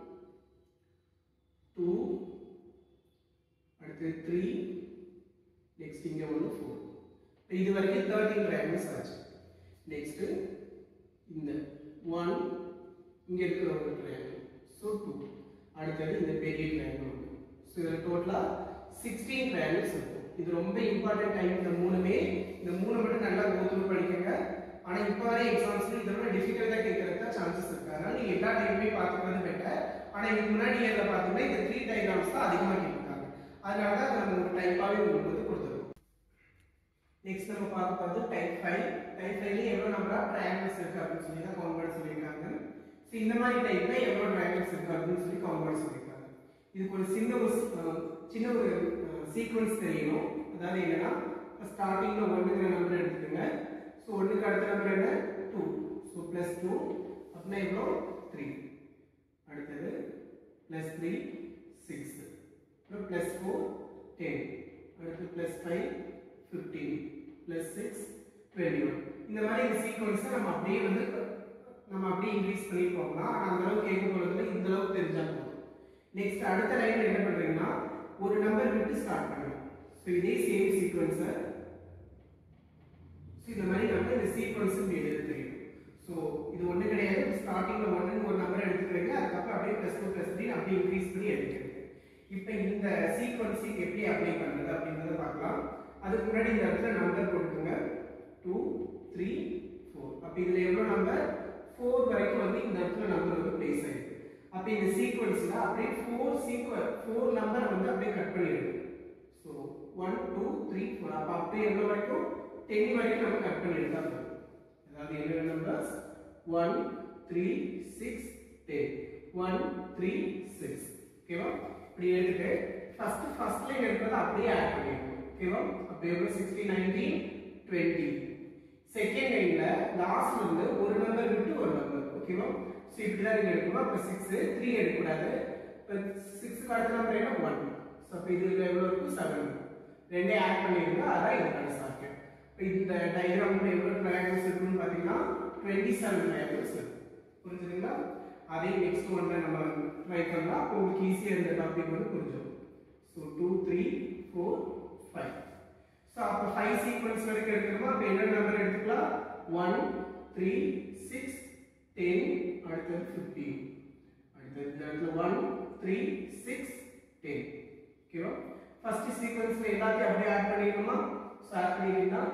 டூ அடுத்து த்ரீ நெக்ஸ்ட் இங்க ஒன்று ஃபோர் இது வரைக்கும் தேர்ட்டீன் ட்ரையாங்கிள்ஸ் ஆச்சு நெக்ஸ்ட் இந்த ஒன் இங்க இருக்கிற ஒரு ட்ரையாங்கிள் ஸோ டூ அடுத்தது இந்த பெரிய ட்ரையாங்கிள் ஸோ இதில் டோட்டலாக சிக்ஸ்டீன் ட்ரையாங்கிள்ஸ் இருக்கும் இது ரொம்ப இம்பார்ட்டன்ட் டைம் இந்த மூணுமே இந்த மூணு மட்டும் நல்லா கோத்ரூ படிக்கங்க ஆனா இப்போ வரை எக்ஸாம்ஸ்ல இதோட டிஃபிகல்ட்டா கேட்கறதுக்கு தான் சான்சஸ் இருக்கு அதனால நீங்க எல்லா டைமுமே பார்த்துக்கிறது பெட்டர் ஆனா இதுக்கு முன்னாடி இயர்ல பார்த்தீங்கன்னா இந்த த்ரீ டைகிராம்ஸ் தான் அதிகமா கேட்டிருக்காங்க அதனால தான் நம்ம ஒரு டைப்பாவே உங்களுக்கு வந்து கொடுத்துருக்கோம் நெக்ஸ்ட் நம்ம பார்க்க போகிறது டைப் ஃபைவ் டைப் ஃபைவ்ல எவ்வளோ நம்பர் ஆஃப் ட்ரையாங்கிள்ஸ் இருக்கு அப்படின்னு சொல்லி தான் கவுண்ட் பண்ண சொல்லியிருக்காங்க ஸோ இந்த மாதிரி டைப்ல எவ்வளோ ட்ரையாங்கிள்ஸ் இருக்கு அப்படின்னு சொல்லி கவுண்ட் பண்ண சொல்லியிருக்காங்க இதுக்கு ஒரு சின்ன ஒரு அஹ், சின்ன ஒரு சீக்வன்ஸ் தெரியணும் அதாவது என்னன்னா ஸ்டார்டிங்ல ஒன்றுங்கிற நம்பர் எடுத்துக்கோங்க ஸோ ஒன்றுக்கு அடுத்த நம்பர் என்ன டூ ஸோ ப்ளஸ் டூ அப்படின்னா எவ்வளோ த்ரீ அடுத்தது ப்ளஸ் த்ரீ சிக்ஸ் அப்புறம் ப்ளஸ் ஃபோர் டென் அடுத்து plus five fifteen plus six twenty one இந்த மாதிரி இந்த சீக்வன்ஸை நம்ம அப்படியே வந்து நம்ம அப்படியே இன்க்ரீஸ் பண்ணி போகலாம் ஆனால் அந்த அளவுக்கு கேட்கும் பொழுது இந்த அளவுக்கு தெரிஞ்சா போதும் நெக்ஸ்ட் அடுத்த லைன்ல என்ன பண்றீங்கன்னா ஒரு நம்பர் விட்டு ஸ்டார்ட் பண்ணுங்க ஸோ இதே சேம் சீக்வன்ஸை ஸோ இந்த மாதிரி நம்ம இந்த சீக்வன்ஸ் எழுத தெரியும் ஸோ இது ஒண்ணு கிடையாது ஸ்டார்டிங்ல ஒன்னு ஒரு நம்பர் எடுத்துக்கிறீங்க அதுக்கப்புறம் அப்படியே ப்ளஸ் டூ ப்ளஸ் த்ரீ அப்படியே இன்க்ரீஸ் பண்ணி எடுத்துக்கிறீங்க இப்போ இந்த சீக்வன்ஸிங் எப்படி அப்ளை பண்றது அப்படின்றத பார்க்கலாம் அதுக்கு முன்னாடி இந்த இடத்துல நம்பர் போட்டுக்கோங்க டூ த்ரீ ஃபோர் அப்போ இதுல எவ்வளோ நம்பர் ஃபோர் வரைக்கும் வந்து இந்த இடத்துல நம்பர் வந்து பிளேஸ் ஆயிருக்கு அப்போ இந்த சீக்வன்ஸ்ல அப்படியே ஃபோர் சீக்வன் ஃபோர் நம்பர் வந்து அப்படியே கட் பண்ணிடுங்க so one two three four அப்போ அப்படியே எவ்வளோ வரைக்கும் டென் வரைக்கும் நம்ம கட் பண்ணி எடுத்தா போதும் அதாவது என்னென்ன numbers one three six ten one three six ஓகேவா இப்படி எடுத்துட்டு ஃபர்ஸ்ட் ஃபர்ஸ்ட் லைன் இருக்கிறத அப்படியே ஆட் பண்ணிடணும் ஓகேவா அப்போ எவ்வளோ சிக்ஸ்டி நைன்டீன் டுவெண்ட்டி செகண்ட் லைன்ல லாஸ்ட்ல இருந்து ஒரு நம்பர் விட்டு ஒரு நம்பர் ஓகேவா ஸோ இப்படி தான் நீங்க எடுக்கணும் அப்போ சிக்ஸ் த்ரீ எடுக்கக்கூடாது இப்போ சிக்ஸ்க்கு அடுத்த நம்பர் என்ன ஒன் ஸோ அப்போ இதுல எவ்வளோ இருக்கும் செவன் ரெண்டே ஆட் பண்ணிருந்தா அதான் இதுக்கான சார்க்கெட் இப்போ இந்த டயக்ராம்ல எவ்வளோ ட்ரையாங்கிள்ஸ் இருக்குன்னு பார்த்தீங்கன்னா டுவெண்ட்டி செவன் ட்ரையாங்கிள்ஸ் இருக்கு புரிஞ்சுதுங்களா அதே நெக்ஸ்ட் ஒன்ல நம்ம ட்ரை பண்ணலாம் அப்போ உங்களுக்கு ஈஸியாக இந்த டாபிக் வந்து புரிஞ்சிடும் so two three four five so அப்போ ஃபைவ் சீக்வன்ஸ் வரைக்கும் எடுக்கணுமா அப்போ என்ன நம்பர் எடுத்துக்கலாம் ஒன் த்ரீ சிக்ஸ் டென் அடுத்தது ஃபிஃப்டீன் அடுத்தது இந்த இடத்துல ஒன் த்ரீ சிக்ஸ் டென் ஓகேவா ஃபர்ஸ்ட் சீக்வன்ஸ்ல எல்லாத்தையும் அப்படியே ஆட் பண்ணிடணுமா ஸோ ஆட் பண்ணிட்டீங்கன்னா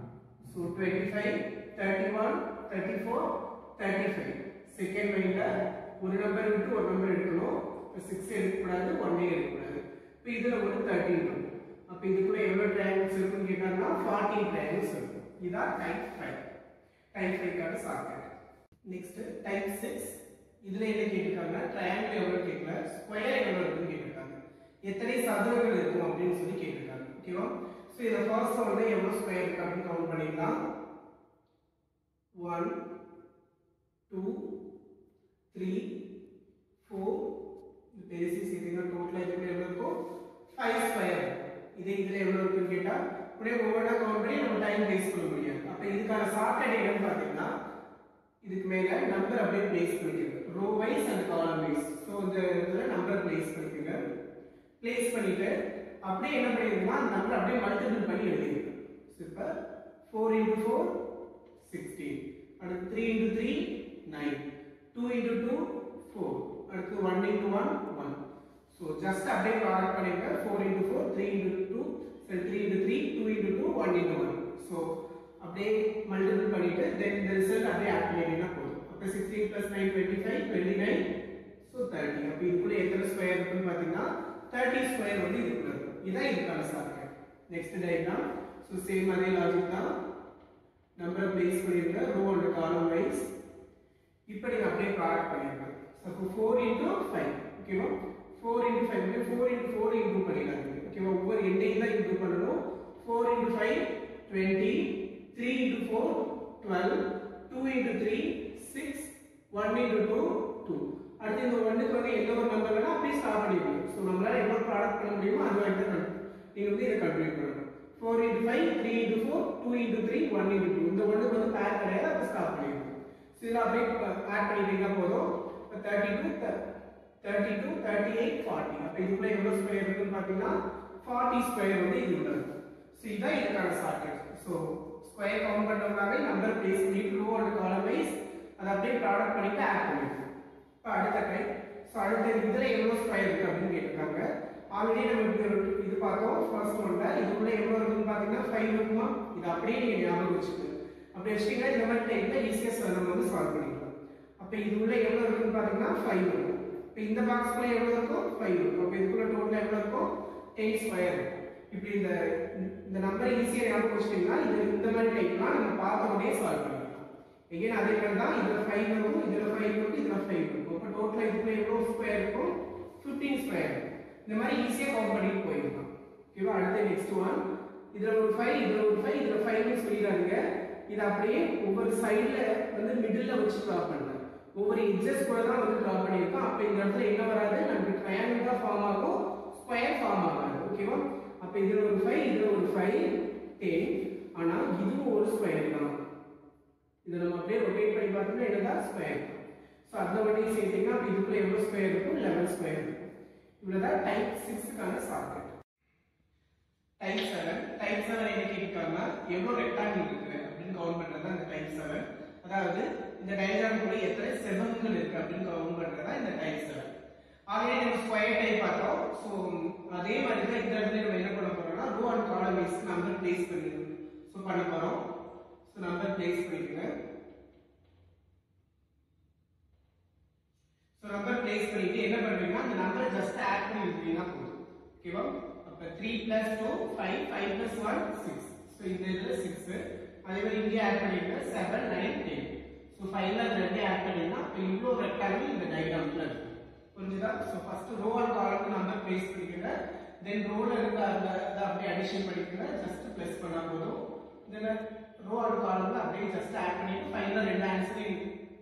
so twenty five thirty one thirty four thirty five second லைன்ல ஒரு நம்பர் விட்டு ஒரு நம்பர் எடுக்கணும் இப்போ சிக்ஸ் எடுக்கக்கூடாது ஒன்னே எடுக்கக்கூடாது இப்போ இதுல ஒரு தேர்ட்டின் இருக்கும் அப்போ இதுக்குள்ள எவ்வளவு ட்ரையாங்கிள்ஸ் இருக்குன்னு கேட்டாங்கன்னா ஃபார்ட்டி ட்ரையாங்கிள்ஸ் இருக்கும் இதான் டைப் ஃபைவ் டைப் ஃபைவ்க்கான ஷார்ட்கட் நெக்ஸ்ட் டைப் சிக்ஸ் இதுல என்ன கேட்டிருக்காங்க ட்ரையாங்கிள் எவ்வளவு கேட்கல ஸ்கொயர் எவ்வளவு இருக்குன்னு கேட்டிருக்காங்க எத்தனை சதுரங்கள் இருக்கும் அப்படின்னு சொல்லி கேட்டிருக்காங்க ஓகேவா ஸோ இதை ஃபர்ஸ்ட் வந்து எவ்வளவு ஸ்கொயர் இருக்கு அப்படின்னு கவுண்ட் பண்ணிடலாம் ஒன் டூ த்ரீ ஃபோர் இந்த பெருசி சேர்த்தீங்கன்னா டோட்டலாக இதுக்குள்ள எவ்வளோ இருக்கும் ஃபைவ் ஸ்கொயர் இதே இதில் எவ்வளோ இருக்குன்னு கேட்டால் அப்படியே ஒவ்வொன்றா கவுண்ட் பண்ணி நம்ம டைம் வேஸ்ட் பண்ண முடியாது அப்போ இதுக்கான ஷார்ட்கட் என்னன்னு பார்த்தீங்கன்னா இதுக்கு மேலே நம்பர் அப்படியே பிளேஸ் பண்ணிக்கோங்க row wise and column wise so இந்த இடத்துல நம்பர் பிளேஸ் பண்ணிக்கோங்க பிளேஸ் பண்ணிட்டு அப்படியே என்ன பண்ணிருக்கோம்னா அந்த நம்பர் அப்படியே மல்டிபிள் பண்ணி எழுதிருங்க இப்போ ஃபோர் இன்டூ ஃபோர் சிக்ஸ்டீன் அடுத்து three into three nine two into two four அடுத்து one into one one so just அப்படியே ப்ராடக்ட் பண்ணிருங்க four into four three into two சரி three into three two into two one into one so அப்படியே மல்டிபிள் பண்ணிட்டு தென் இந்த ரிசல்ட் அப்படியே ஆட் பண்ணிட்டீங்கன்னா போதும் அப்போ sixteen plus nine twenty five twenty nine so thirty அப்போ இதுக்குள்ள எத்தனை ஸ்கொயர் இருக்குன்னு பார்த்தீங்கன்னா தேர்ட்டி ஸ்கொயர் வந்து இதுக்குள்ள இருக்கும் இதான் இதுக்கான shortcut next diagram so same அதே லாஜிக் தான் நம்பர் பிளேஸ் பண்ணிருங்க ரோ அண்ட் காலம் வைஸ் இப்போ நீங்க அப்படியே ப்ராடக்ட் பண்ணிருக்கேன் அப்போ ஃபோர் இன்டூ ஃபைவ் ஓகேவா four into five four into four into பண்ணிடலாம் ஓகேவா ஒவ்வொரு எண்ணையும் தான் இன்டூ பண்ணணும் four into five twenty three into four twelve two into three six one into two two அடுத்து இந்த ஒன்றுக்கு வந்து எந்த ஒரு நம்பர் வேணா அப்படியே ஸ்டாப் பண்ணிக்கலாம் ஸோ நம்மளால எவ்வளோ ப்ராடக்ட் பண்ண முடியுமோ அது வரைக்கும் தான் நீங்கள் வந்து இதை கண்டினியூ பண்ணணும் four into five three into four two into three one into two இந்த ஒன்றுக்கு வந்து பேர் கிடையாது அப்போ ஸ்டாப் பண்ணிடணும் ஸோ இதில் அப்படியே ஆட் பண்ணிட்டீங்கன்னா போதும் இப்போ thirty two thirty two thirty eight forty அப்போ இதுக்குள்ள எவ்வளோ ஸ்கொயர் இருக்குன்னு பார்த்தீங்கன்னா ஃபார்ட்டி ஸ்கொயர் வந்து இது உள்ள இருக்கும் ஸோ இதுதான் இதுக்கான ஷார்ட்கட் ஸோ ஸ்கொயர் கவுண்ட் பண்ணோம்னாவே நம்பர் பிளேஸ் பண்ணிட்டு ரோ அண்ட் காலம் வைஸ் அதை அப்படியே ப்ராடக்ட் பண்ணிட்டு ஆட் பண்ணிடுவோம் இப்போ அடுத்த டைம் ஸோ அடுத்த இதில் எவ்வளோ ஸ்கொயர் இருக்கு அப்படின்னு கேட்டிருக்காங்க ஆல்ரெடி நம்ம இப்படி ஒரு இது பார்த்தோம் ஃபர்ஸ்ட் ஒன்ல இதுக்குள்ள எவ்வளோ இருக்குன்னு பார்த்தீங்கன்னா ஃபைவ் இருக்குமா இது அப்படியே நீங்கள் ஞாபகம் வச்சுக்கோங்க அப்படி வச்சிட்டீங்கன்னா இந்த மாதிரி டைப்ல ஈஸியாக நம்ம வந்து சால்வ் பண்ணிக்கலாம் அப்போ இது உள்ள எவ்வளோ இருக்குன்னு பார்த்தீங்கன்னா ஃபைவ் இருக்கும் இப்போ இந்த பாக்ஸ்க்குள்ள எவ்வளோ இருக்கும் ஃபைவ் இருக்கும் அப்போ இதுக்குள்ள டோட்டல் எவ்வளோ இருக்கும் டென் ஸ்கொயர் இப்படி இந்த இந்த நம்பரை ஈஸியாக ஞாபகம் வச்சிட்டீங்கன்னா இது இந்த மாதிரி டைப்லாம் நம்ம பார்த்த உடனே சால்வ் பண்ணிக்கலாம் எகைன் அதே மாதிரி தான் இதில் ஃபைவ் இருக்கும் இதில் ஃபைவ் இருக்கும் இதில் ஃபைவ் இருக்கும் இப்போ டோட்டலாக இதுக்குள்ள எவ்வளோ ஸ்கொயர் இருக்கும் ஃபிஃப்டீன் ஸ்கொயர் இந்த மாதிரி ஈஸியாக கவுண்ட் பண்ணிட்டு போயிடலாம் ஓகேவா அடுத்து நெக்ஸ்ட் ஒன் இதில் ஒரு ஃபைவ் இதில் ஒரு ஃபைவ் இதில் ஃபைவ்னு சொல்லிடுறாங்க இது அப்படியே ஒவ்வொரு சைடில் வந்து மிடில் வச்சு ட்ரா பண்ணுறேன் ஒவ்வொரு எட்ஜஸ் கூட தான் வந்து ட்ரா பண்ணியிருக்கோம் அப்போ இந்த இடத்துல என்ன வராது நமக்கு ட்ரையாங்கிள் தான் ஃபார்ம் ஆகும் ஸ்கொயர் ஃபார்ம் ஆகாது ஓகேவா அப்போ இதில் ஒரு ஃபைவ் இதில் ஒரு ஃபைவ் டென் ஆனால் இதுவும் ஒரு ஸ்கொயர் தான் இதை நம்ம அப்படியே ரொட்டேட் பண்ணி பார்த்தோம்னா என்னதான் ஸ்கொயர் ஸோ அந்த வண்டியை சேர்த்தீங்கன்னா அப்போ இதுக்குள்ள எவ்வளோ ஸ்கொயர் இருக்கும் லெவன் ஸ்கொயர் இருக்கும் இவ்வளோதான் டைப் சிக்ஸுக்கான shortcut type seven type seven என்ன கேட்டிருக்காங்கன்னா எவ்வளோ ரெக்டாங்கிள் இருக்கு அப்படின்னு கவுண்ட் பண்ணுறது தான் இந்த டைப் செவன் அதாவது இந்த டயக்ராம் கூட எத்தனை செவன்கள் இருக்கு அப்படின்னு கவுண்ட் பண்ணுறது தான் இந்த டைப் செவன் ஆல்ரெடி நம்ம ஸ்கொயர் டைப் பார்த்தோம் ஸோ அதே மாதிரி தான் இந்த இடத்துல நம்ம என்ன பண்ண போறோம்னா row and column wise number place பண்ணி ஸோ பண்ண போறோம் ஸோ நம்பர் பிளேஸ் பண்ணிக்கோங்க ஸோ நம்பர் பிளேஸ் பண்ணிட்டு என்ன பண்றீங்கன்னா அந்த நம்பர் ஜஸ்ட் ஆட் பண்ணி விட்டீங்கன்னா போதும் ஓகேவா அப்போ three plus two five five plus one six so இந்த இதில் சிக்ஸ் அதே மாதிரி இங்கே ஆட் பண்ணிருக்கேன் செவன் நைன் டென் ஸோ ஃபைவ்ல ரெண்டே ஆட் பண்ணிங்கன்னா இப்போ இவ்வளோ ரெக்டாங்கிள் இந்த டயக்ராம்ல இருக்கு புரிஞ்சுதா so first row and column number place பண்ணிக்கோங்க தென் ரோல இருந்து அந்த இதை அப்படியே அடிஷன் பண்ணிக்கோங்க ஜஸ்ட் ப்ளஸ் பண்ணா போதும் தென் ரோ அண்ட் காலம்ல அப்படியே ஜஸ்ட் ஆட் பண்ணிட்டு ஃபைனல் ரெண்டு answer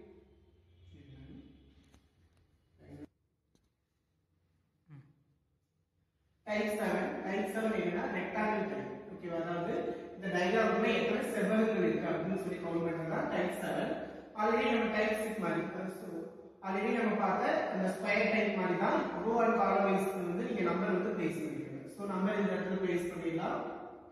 type seven type seven என்னன்னா ரெக்டாங்கிள் டைப் ஓகேவா அதாவது இந்த டயக்ராம்ல எத்தனை செவ்வகங்கள் இருக்கு அப்படின்னு சொல்லி கவுண்ட் பண்றது தான் டைப் செவன் ஆல்ரெடி நம்ம டைப் சிக்ஸ் மாதிரி ஆல்ரெடி நம்ம பார்த்த அந்த ஸ்கொயர் டைப் மாதிரி தான் ரோ அண்ட் காலம் வைஸ் வந்து நீங்க நம்பர் வந்து பிளேஸ் பண்ணிக்கணும் ஸோ நம்பர் இந்த இடத்துல பிளேஸ் பண்ணிடலாம்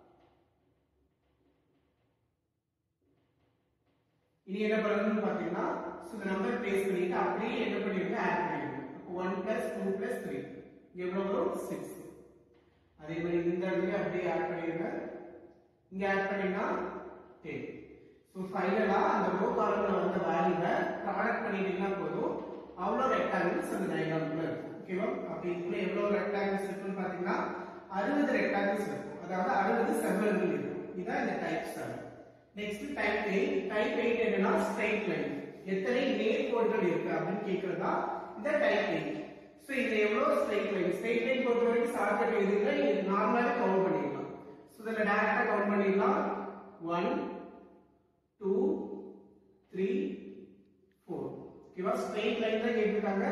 இனி என்ன பண்ணணும்னு பார்த்தீங்கன்னா ஸோ இந்த நம்பர் பிளேஸ் பண்ணிட்டு அப்படியே என்ன பண்ணிருங்க ஆட் பண்ணிருங்க அப்போ one plus two plus three எவ்வளோ வரும் சிக்ஸ் அதே மாதிரி இந்த இடத்துல அப்படியே ஆட் பண்ணிருங்க இங்க ஆட் பண்ணீங்கன்னா டென் ஸோ ஃபைனலா அந்த ரோ காலம்ல வந்த வேல்யூவை ப்ராடக்ட் பண்ணிட்டீங்கன்னா போதும் அவ்வளோ ரெக்டாங்கிள்ஸ் அந்த டயக்ராம்ல இருக்கும் ஓகேவா அப்போ இதுக்குள்ள எவ்வளோ ரெக்டாங்கிள்ஸ் இருக்குன்னு பார்த்தீங்கன்னா அறுபது ரெக்டாங்கிள்ஸ் இருக்கும் அதாவது அறுபது செவ்வகங்கள் இருக்கும் இதான் இந்த type seven next type eight type eight என்னன்னா ஸ்ட்ரைட் லைன் எத்தனை நேர்கோடுகள் இருக்கு அப்படின்னு கேட்கறதா இந்த டைப் எயிட் ஸோ இதுல எவ்வளவு ஸ்ட்ரைட் லைன் ஸ்ட்ரைட் லைன் பொறுத்த வரைக்கும் ஷார்ட்கட் எதுல இது நார்மலாவே கவுண்ட் பண்ணிடலாம் ஸோ இதில் டேரக்டா கவுண்ட் பண்ணிடலாம் ஒன் டூ த்ரீ ஃபோர் ஓகேவா ஸ்ட்ரெயிட் லைன் தான் கேட்டிருக்காங்க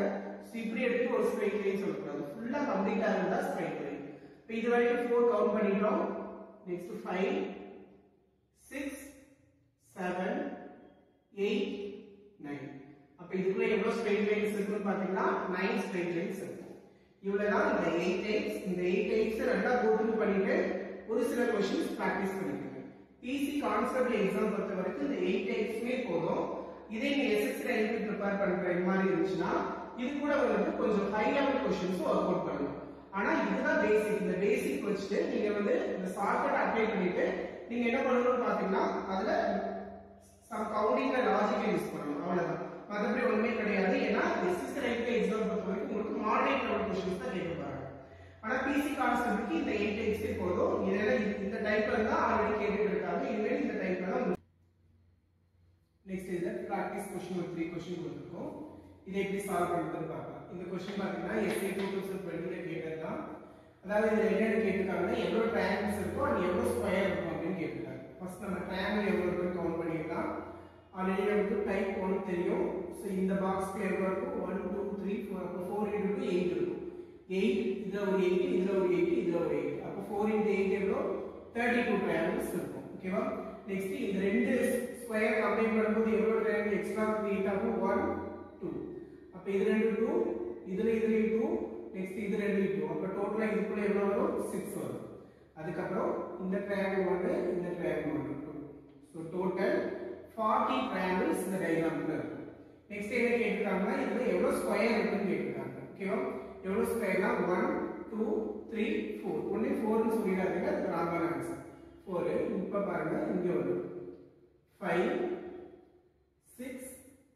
ஸோ இப்படி எடுத்து ஒரு ஸ்ட்ரைட் லைன் சொல்லக்கூடாது ஃபுல்லா கம்ப்ளீட்டா இருந்தா ஸ்ட்ரைட் லைன் இப்போ இது வரைக்கும் ஃபோர் கவுண்ட் பண்ணிட்டோம் next five six seven eight nine அப்ப இதுக்குள்ள எவ்வளவு ஸ்ட்ரெயிட் லைன்ஸ் இருக்குன்னு பாத்தீங்கன்னா நைன் ஸ்ட்ரெயிட் லைன்ஸ் இருக்கும் இவ்வளவுதான் இந்த எயிட் டைப்ஸ் இந்த எயிட் டைப்ஸ் ரெண்டா கோத்ரூ பண்ணிட்டு ஒரு சில கொஸ்டின்ஸ் பிராக்டிஸ் பண்ணிக்கோங்க பிசி கான்செப்ட் எக்ஸாம் பொறுத்த வரைக்கும் இந்த எயிட் டைப்ஸ்மே போதும் இதே நீங்க எஸ்எஸ்சி ரயில்வே ப்ரிப்பேர் பண்ற மாதிரி இருந்துச்சுன்னா இது கூட வந்து கொஞ்சம் ஹை லெவல் கொஸ்டின்ஸும் ஒர்க் அவுட் பண்ணணும் ஆனா இதுதான் பேசிக் இந்த பேசிக் வச்சுட்டு நீங்க வந்து இந்த ஷார்ட்கட் அப்ளை பண்ணிட்டு நீங்க என்ன பண்ணணும்னு பாத்தீங்கன்னா அதுல சம் கவுண்டிங்ல லாஜிக்கை யூஸ் பண்ணணும் அவ்வளவுதான் மற்றபடி ஒண்ணுமே கிடையாது ஏன்னா எஸ்எஸ்சி ரயில்வே எக்ஸாம் பொறுத்த வரைக்கும் உங்களுக்கு மாடரேட் லெவல் கொஸ்டின்ஸ் தான் கேட்க போறாங்க ஆனா பிசி கான்செப்ட்க்கு இந்த எயிட் டைப்ஸே போதும் இதெல்லாம் இந்த டைப்ல தான் ஆல்ரெடி கேட்டுட்டு இருக்காங்க இனிமேல் இந்த டைப்ல தான் நெக்ஸ்ட் இதுல பிராக்டிஸ் கொஸ்டின் ஒரு த்ரீ கொஸ்டின் கொடுத்துருக்கோம் இதை எப்படி சால்வ் பண்ணுறதுன்னு பார்க்கலாம் இந்த கொஸ்டின் பார்த்தீங்கன்னா எஸ்ஏ டூ தௌசண்ட் டுவெண்ட்டில கேட்டது தான் அதாவது இதுல என்னென்ன கேட்டிருக்காங்கன்னா எவ்வளவு ட்ரையாங்கிள்ஸ் இருக்கோ அது எவ்வளவு ஸ்கொயர் இருக்கும் அப்படின்னு கேட்டிருக்காங்க ஃபர்ஸ்ட் நம்ம ட்ரையாங்கிள் எவ்வளவு இருக்குன்னு கவுண்ட் பண்ணிடலாம் ஆல்ரெடி நமக்கு டைப் ஒன் தெரியும் ஸோ இந்த பாக்ஸ்க்கு எவ்வளோ இருக்கும் ஒன் டூ த்ரீ ஃபோர் அப்போ ஃபோர் இன்ட்டு எயிட் இருக்கும் எயிட் இதுல ஒரு எயிட் இதுல ஒரு எயிட் இதுல ஒரு எயிட் அப்போ ஃபோர் இன்ட்டு எயிட் எவ்வளோ தேர்ட்டி டூ ட்ரையாங்கிள்ஸ் இருக்கும் ஓகேவா நெக்ஸ்ட் இந்த ரெண்டு ஸ்கொயர் கம்பைன் பண்ணும்போது எவ்வளோ ட்ரையாங்கிள் எக்ஸ்ட்ரா கிரியேட் ஆகும் ஒன் டூ அப்போ இது ரெண்டு டூ இதுல இதுல டூ நெக்ஸ்ட் இது ரெண்டு டூ அப்போ டோட்டலா இதுக்குள்ள எவ்வளோ வரும் சிக்ஸ் வரும் அதுக்கப்புறம் இந்த ட்ரையாங்கிள் ஒன்று இந்த ட்ரையாங்கிள் ஒன்று two so total forty triangles இந்த டயக்ராம்ல இருக்கும் நெக்ஸ்ட் என்ன கேட்டிருக்காங்கன்னா இதுல எவ்வளவு ஸ்கொயர் இருக்குன்னு கேட்டிருக்காங்க ஓகேவா எவ்வளவு ஸ்கொயர்னா one two three four only ஃபோர்னு சொல்லிடாதீங்க அது ராங்கான ஆன்சர் ஃபோர் இப்போ பாருங்க இங்க வரும் ஃபைவ் சிக்ஸ்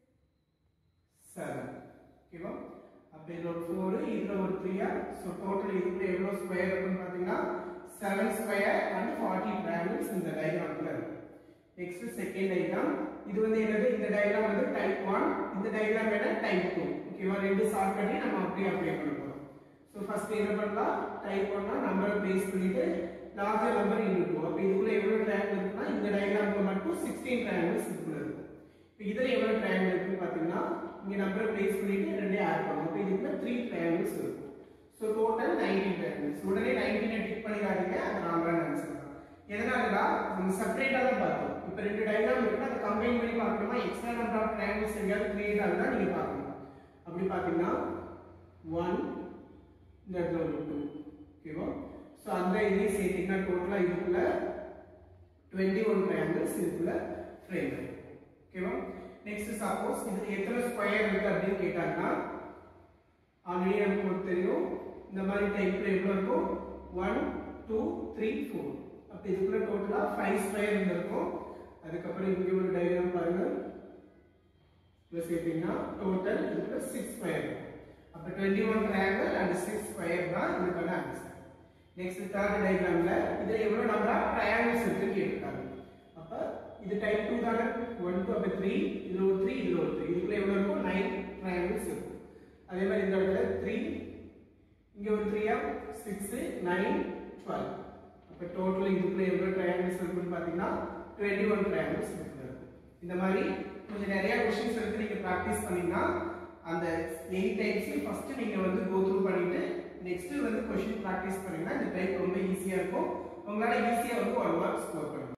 செவன் ஓகேவா அப்ப இதுல ஒரு ஃபோர் இதுல ஒரு த்ரீயா ஸோ டோட்டல் இதுக்குள்ள எவ்வளவு ஸ்கொயர் இருக்குன்னு பாத்தீங்கன்னா seven square and forty triangles இந்த டயக்ராம்ல இருக்கு நெக்ஸ்ட் செகண்ட் டயக்ராம் இது வந்து என்னது இந்த டயக்ராம் வந்து டைப் 1 இந்த டயக்ராம் என்ன டைப் 2 ஓகேவா ரெண்டு சால்வ் பண்ணி நம்ம அப்படியே அப்ளை பண்ண போறோம் சோ ஃபர்ஸ்ட் என்ன பண்ணலாம் டைப் 1 நம்பர் பேஸ் பண்ணிட்டு லார்ஜர் நம்பர் இன்டு 2 அப்ப இதுக்குள்ள எவ்வளவு ட்ரையாங்கிள் இருக்குன்னா இந்த டயக்ராம்ல மட்டும் 16 ட்ரையாங்கிள்ஸ் இதுக்குள்ள இருக்கும் இப்போ இதுல எவ்வளவு ட்ரையாங்கிள் இருக்குன்னு பாத்தீங்கன்னா இங்க நம்பர் பேஸ் பண்ணிட்டு ரெண்டே ஆட் பண்ணுவோம் அப்ப இதுக்குள்ள 3 ட்ரையாங்கிள்ஸ் இருக்கும் சோ டோட்டல் 19 ட்ரையாங்கிள்ஸ் உடனே 19 டிக் பண்ணிடாதீங்க அது ராங்கான ஆன்சர் எதனாலனா நம்ம செப்பரேட்டா தான் பார்த்தோம் இப்போ ரெண்டு டயக்ராம் இருக்கு அதை கம்பைன் பண்ணி பார்க்கணுமா எக்ஸ்ட்ரா நம்பர் ஆஃப் ட்ரையாங்கிள்ஸ் எங்கேயாவது கிரியேட் ஆகுதா நீங்க பார்க்கணும் அப்படி பார்த்தீங்கன்னா ஒன் இந்த இடத்துல ஒரு டூ ஓகேவா ஸோ அந்த இதையும் சேர்த்தீங்கன்னா டோட்டலாக இதுக்குள்ள டுவெண்ட்டி ஒன் ட்ரையாங்கிள்ஸ் இதுக்குள்ள ஃப்ரேம் ஓகேவா நெக்ஸ்ட் சப்போஸ் இது எத்தனை ஸ்கொயர் இருக்கு அப்படின்னு கேட்டாங்கன்னா ஆல்ரெடி நமக்கு தெரியும் இந்த மாதிரி டைப்ல எவ்வளோ இருக்கும் ஒன் டூ த்ரீ ஃபோர் அப்போ இதுக்குள்ள டோட்டலா ஃபைவ் ஸ்கொயர் இருந்திருக்கும் அதுக்கப்புறம் இங்கே ஒரு டயக்ராம் பாருங்க இதில் சேர்த்தீங்கன்னா டோட்டல் இதுக்குள்ள சிக்ஸ் ஸ்கொயர் அப்போ twenty one triangle and six square தான் இதுக்கான ஆன்சர் நெக்ஸ்ட் தேர்ட் டயக்ராம்ல இதில் எவ்வளோ நம்பர் ஆஃப் ட்ரையாங்கிள்ஸ் இருக்குன்னு கேட்டிருக்காங்க அப்போ இது டைப் டூ தானே ஒன் டூ அப்போ த்ரீ இதில் ஒரு த்ரீ இதில் ஒரு த்ரீ இதுக்குள்ள எவ்வளோ இருக்கும் நைன் ட்ரையாங்கிள்ஸ் இருக்கும் அதே மாதிரி இந்த இடத்துல த்ரீ இங்க ஒரு த்ரீயா சிக்ஸ் நைன் டுவெல் அப்போ டோட்டல் இதுக்குள்ள எவ்வளோ ட்ரையாங்கிள்ஸ் இருக்குன்னு பார்த்தீங்கன்னா டுவெண்ட்டி ஒன் ட்ரையாங்கிள்ஸ் இருக்கும் இந்த மாதிரி கொஞ்சம் நிறைய கொஸ்டின்ஸ் எடுத்து நீங்க ப்ராக்டிஸ் பண்ணீங்கன்னா அந்த எயிட் டைப்ஸையும் ஃபர்ஸ்ட் நீங்க வந்து கோ த்ரூ பண்ணிட்டு நெக்ஸ்ட் வந்து கொஸ்டின் ப்ராக்டிஸ் பண்ணீங்கன்னா இந்த டைப் ரொம்ப ஈஸியா இருக்கும் உங்களால ஈஸியா வந்து ஒன் மார்க் ஸ்கோர் பண்ணலாம்